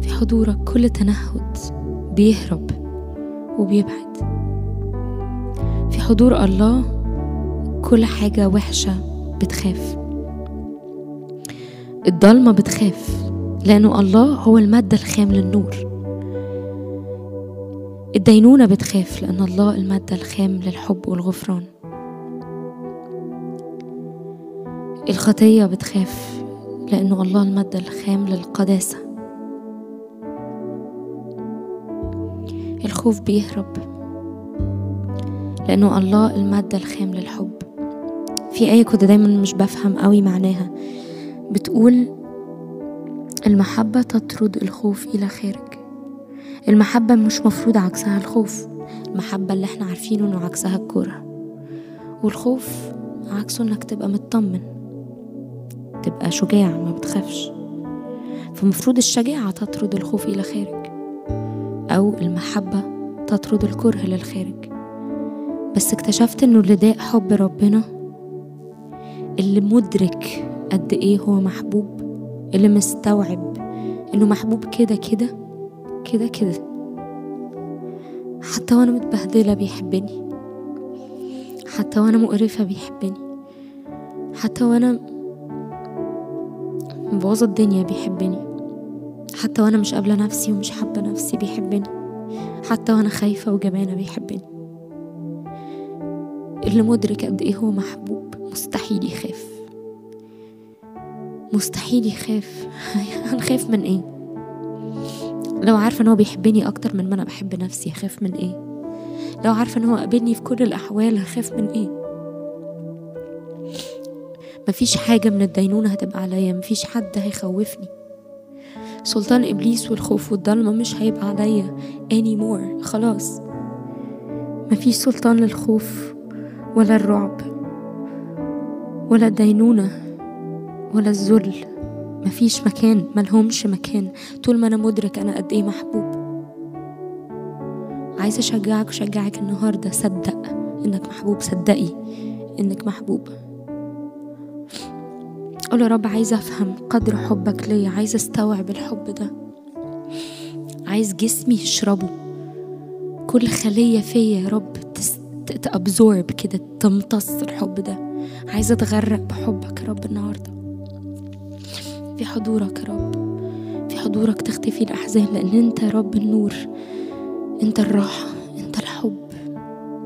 في حضورك كل تنهد بيهرب وبيبعد في حضور الله كل حاجة وحشة بتخاف الضلمة بتخاف لأنه الله هو المادة الخام للنور الدينونة بتخاف لأن الله المادة الخام للحب والغفران الخطية بتخاف لأنه الله المادة الخام للقداسة الخوف بيهرب لأنه الله المادة الخام للحب في آية كنت دايما مش بفهم قوي معناها بتقول المحبة تطرد الخوف إلى خارج المحبة مش مفروض عكسها الخوف المحبة اللي احنا عارفينه انه عكسها الكره والخوف عكسه انك تبقى مطمن تبقى شجاع ما بتخافش فمفروض الشجاعة تطرد الخوف إلى خارج أو المحبة تطرد الكره للخارج بس اكتشفت انه اللي داق حب ربنا اللي مدرك قد ايه هو محبوب اللي مستوعب انه محبوب كده كده كده كده حتى وانا متبهدلة بيحبني حتى وانا مقرفة بيحبني حتى وانا مبوظة الدنيا بيحبني حتى وانا مش قابلة نفسي ومش حابة نفسي بيحبني حتى وانا خايفة وجبانة بيحبني اللي مدرك قد ايه هو محبوب مستحيل يخاف مستحيل يخاف هنخاف من ايه لو عارفة ان هو بيحبني اكتر من ما انا بحب نفسي هخاف من ايه لو عارفة ان هو قابلني في كل الاحوال هخاف من ايه مفيش حاجة من الدينونة هتبقى عليا مفيش حد هيخوفني سلطان إبليس والخوف والضلمة مش هيبقى عليا anymore خلاص مفيش سلطان للخوف ولا الرعب ولا الدينونة ولا الذل مفيش مكان ملهمش مكان طول ما أنا مدرك أنا قد إيه محبوب عايزة أشجعك وأشجعك النهاردة صدق إنك محبوب صدقي إنك محبوب قول يا رب عايزة أفهم قدر حبك ليا عايزة أستوعب الحب ده عايز جسمي يشربه كل خلية فيا يا رب تأبزورب كده تمتص الحب ده عايزة أتغرق بحبك يا رب النهاردة في حضورك يا رب في حضورك تختفي الأحزان لأن أنت يا رب النور أنت الراحة